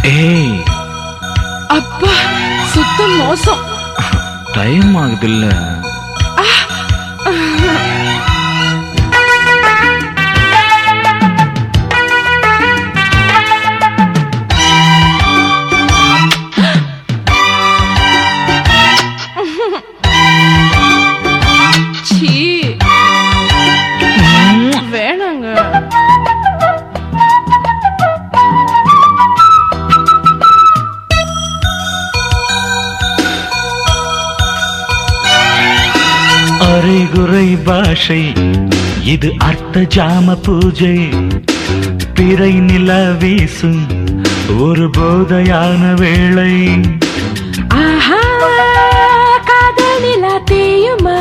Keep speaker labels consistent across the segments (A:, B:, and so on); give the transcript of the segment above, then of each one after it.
A: ஏய்
B: அப்பா சுத்த மோசம்
A: டைம் ஆகுதுல்ல
B: சீ வேணாங்க
A: அரைகுறை பாஷை இது அர்த்த ஜாம பூஜை பிறை நில வீசும் ஒரு போதையான வேளை
B: ஆஹா காதலிலா தேயுமா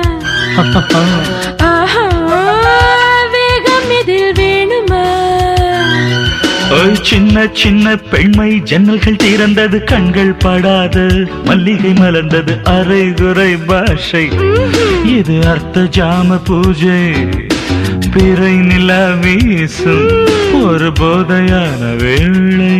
B: ஆஹா வேகம் இதில் வேணுமா
A: ஒரு சின்ன சின்ன பெண்மை ஜன்னல்கள் திறந்தது கண்கள் படாது மல்லிகை மலர்ந்தது அரைகுறை பாஷை இது அர்த்த ஜாம பூஜை பிறை நில வீசும் ஒரு போதையான வேளை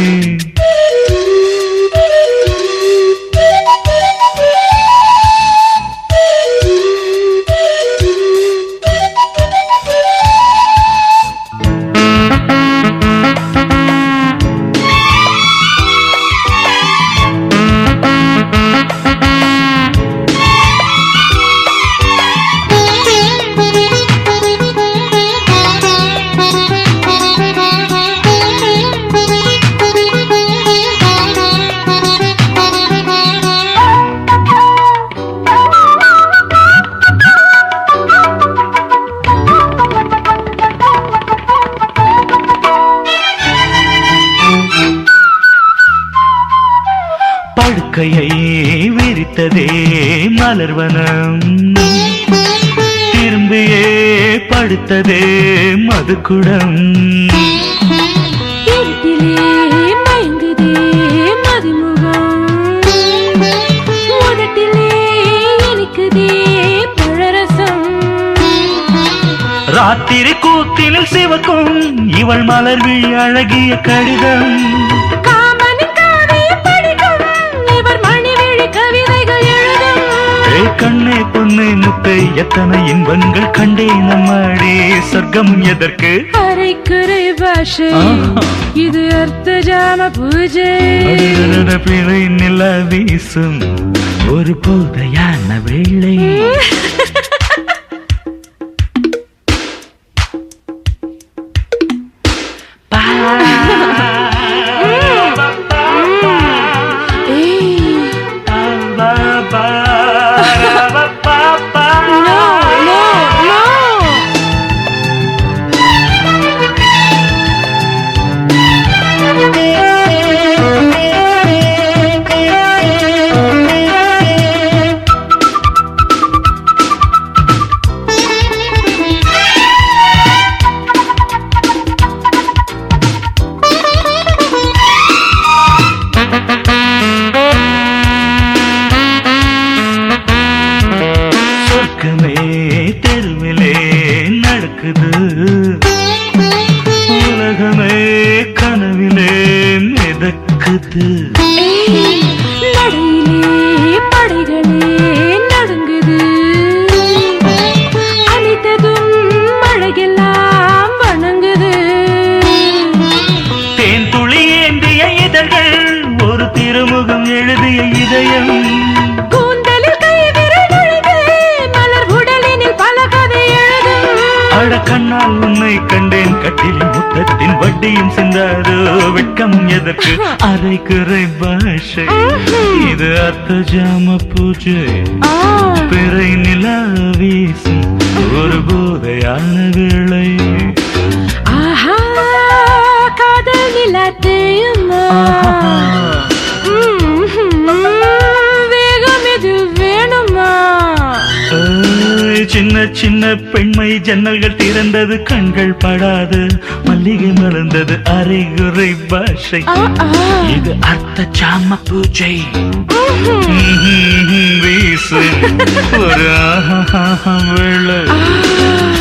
A: படுக்கையை விரித்ததே மலர்வனம் திரும்பியே படுத்ததே மதுக்குடம்
B: இருட்டிலே மயங்குதே மதிமுகம் உதட்டிலே இனிக்குதே பழரசம்
A: ராத்திரி கூத்தினில் சிவக்கும் இவள் மலர் விழி அழகிய கடிதம்
B: காமனின் காவியம் படிக்கும் இவர் மணிவிழி கவிதைகள் எழுதும்
A: ஏ கண்ணே பொண்ணே முத்தை எத்தனை இன்பங்கள் கண்டே நம்மாடே சொர்க்கம் எதற்கு
B: அரைக்குறை பாஷை
A: ஆஹா.
B: இது அர்த்த ஜாம பூஜை
A: அடடடட பிறை நில வீசும் ஒரு போதையான வேளை
B: ஏய், no, no, no.
A: சொர்க்கமே தெருவிலே நடக்குது உலகமே கனவிலே மிதக்குது
B: ஏய், நடையிலே படைகளே நடுங்குது அனைத்ததும் மழையெல்லாம் வணங்குது
A: தேன் துளி ஏந்திய இதழ்கள் ஒரு திருமுகம் எழுதிய இதயம்
B: கூந்தலில் கை விரல் நுழைந்து மலர் உடலினில் பல கதை எழுதும்
A: அட கண்ணால் உன்னை கண்டேன் கட்டில் முத்தத்தின் வட்டியும் சிந்தாதோ வெட்கம் எதற்கு அரைக்குறை பாஷை இது அர்த்த ஜாம பூஜை
B: ஆ,
A: பிறை நிலா வீசும் ஒரு போதையான வேளை
B: ஆஹா காதல் நிலத்தையுமா வேகம் இது வேணுமா
A: ஏய், சின்ன சின்ன பெண்மை ஜன்னல்கள் திறந்தது கண்கள் படாது மல்லிகை மலர்ந்தது அரைகுறை பாஷை
B: ஆ, ஆ.
A: இது அர்த்த ஜாம பூஜை
B: ம்ஹும்.
A: வீசு ஒரு ஆஹா வேளை
B: ஆ